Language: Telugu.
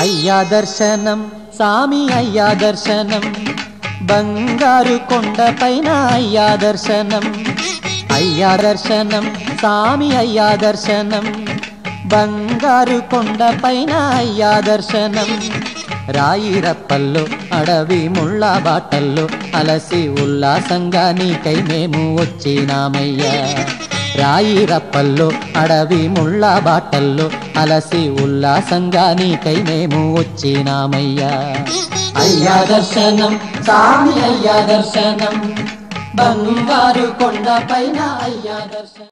అయ్యా దర్శనం సామి అయ్యా దర్శనం బంగారు కొండపైన అయ్యా దర్శనం అయ్యా దర్శనం సామి అయ్యా దర్శనం బంగారు కొండపైన అయ్యా దర్శనం రాయిరప్పల్లో అడవి ముళ్ళ బాటల్లో అలసి ఉల్లాసంగా నీకై మేము వచ్చినామయ్యా రాయిరప్పల్లో అడవి ముళ్ళ బాటల్లో అలసి ఉల్లాసంగా నీకై మేము వచ్చినామయ్యా అయ్యా దర్శనం సామి అయ్యా దర్శనం బంగారు కొండపైన అయ్యా దర్శనం